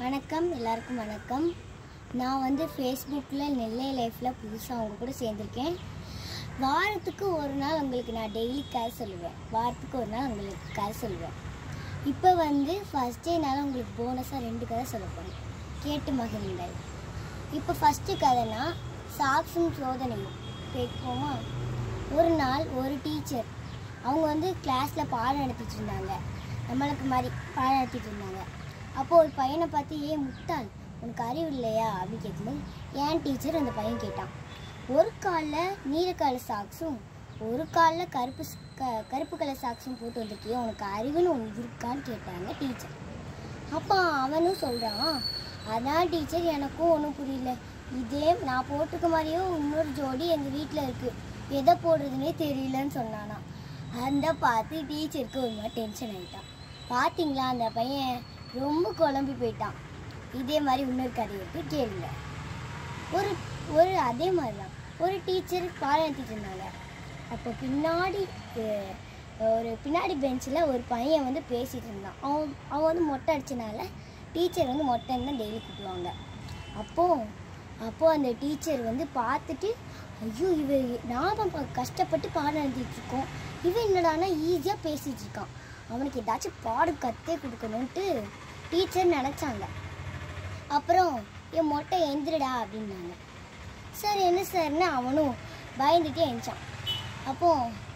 வணக்கம் எல்லாருக்கும் வணக்கம் நான் வந்து ஃபேஸ்புக்கில் நெல்லை லைஃப்பில் புதுசாக அவங்க கூட சேர்ந்துருக்கேன் வாரத்துக்கு ஒரு நாள் உங்களுக்கு நான் டெய்லி கதை சொல்லுவேன் வாரத்துக்கு ஒரு நாள் உங்களுக்கு கதை சொல்லுவேன் இப்போ வந்து ஃபஸ்ட் டேனால உங்களுக்கு போனஸாக ரெண்டு கதை சொல்ல போகிறேன் கேட்டு மகிழுங்கள் இப்போ ஃபஸ்ட்டு கதைனா சாக்ஸும் சோதனையும் கேட்போமா ஒரு நாள் ஒரு டீச்சர் அவங்க வந்து கிளாஸில் பாடம் நடத்திட்டு இருந்தாங்க நம்மளுக்கு மாதிரி பாடம் நடத்திட்டு இருந்தாங்க அப்போ ஒரு பையனை பார்த்து ஏன் முட்டாள் உனக்கு அறிவு இல்லையா அப்படின்னு கேட்கும்போது ஏன் டீச்சர் அந்த பையன் கேட்டான் ஒரு காலில் நீல கலர் சாக்ஸும் ஒரு காலில் கருப்பு ஸ்- க கருப்பு கலர் சாக்ஸும் போட்டு வந்திருக்கியோ உனக்கு அறிவுன்னு ஒன்று இருக்கான்னு கேட்டாங்க டீச்சர் அப்போ அவனும் சொல்கிறான் அதான் டீச்சர் எனக்கும் ஒன்றும் புரியல இதே நான் போட்டுக்க மாதிரியே இன்னொரு ஜோடி எங்கள் வீட்டில் இருக்குது எதை போடுறதுனே தெரியலன்னு சொன்னானா அந்த பார்த்து டீச்சருக்கு ஒரு மாதிரி டென்ஷன் ஆகிட்டான் பார்த்தீங்களா அந்த பையன் ரொம்ப குழம்பி போயிட்டான் இதே மாதிரி இன்னொரு கதை இருக்கு கேளுங்க ஒரு ஒரு அதே மாதிரி தான் ஒரு டீச்சர் பாடம் நடத்திட்டு இருந்தாங்க அப்போ பின்னாடி அஹ், ஒரு பின்னாடி பெஞ்சில் ஒரு பையன் வந்து பேசிட்டு இருந்தான் அவன் அவன் வந்து மொட்டை அடிச்சனால டீச்சர் வந்து மொட்டைன்னு தான் டெய்லி கூப்பிடுவாங்க அப்போ அப்போ அந்த டீச்சர் வந்து பார்த்துட்டு ஐயோ இவ நான் தான் பா- கஷ்டப்பட்டு பாடம் நடத்திட்டு இருக்கோம் இவன் என்னடானா ஈஸியாக பேசிட்டு இருக்கான் அவனுக்கு ஏதாச்சும் பாடம் கற்றே கொடுக்கணுன்ட்டு டீச்சர் நினச்சாங்க அப்புறம் என் மொட்டை எந்திரடா அப்படின்னாங்க சார் என்ன சார்னு அவனும் பயந்துட்டே எழுந்தான் அப்போ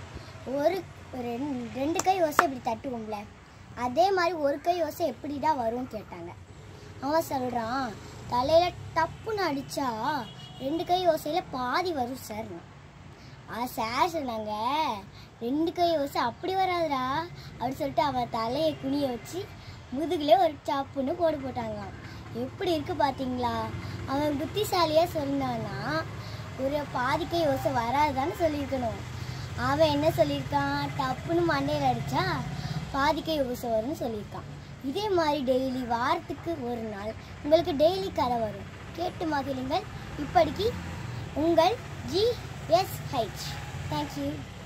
ஒரு ரெண்டு ரெண்டு கை ஓசை இப்படி தட்டுவோம்ல அதே மாதிரி ஒரு கை ஓசை எப்படிடா வரும்னு கேட்டாங்க அவன் சொல்கிறான் தலையில் டப்புன்னு அடித்தா ரெண்டு கை ஓசையில் பாதி வரும் சார் ஆ சார் சொன்னாங்க ரெண்டு கை ஓசை அப்படி வராதுடா அப்படின்னு சொல்லிட்டு அவன் தலையை குனிய வச்சு முதுகுல ஒரு சாப்புன்னு போடு போட்டாங்க எப்படி இருக்கு பார்த்தீங்களா அவன் புத்திசாலியாக சொன்னான்னா ஒரு பாதி கை ஓசை வராதுதான்னு சொல்லியிருக்கணும் அவன் என்ன சொல்லியிருக்கான் டப்புன்னு மண்டையில் அடித்தா பாதி கை ஓசை வரும்னு சொல்லியிருக்கான் இதே மாதிரி டெய்லி வாரத்துக்கு ஒரு நாள் உங்களுக்கு டெய்லி கதை வரும் கேட்டு மகிழுங்கள் இப்படிக்கு உங்கள் ஜி எஸ் ஹைச் தேங்க்யூ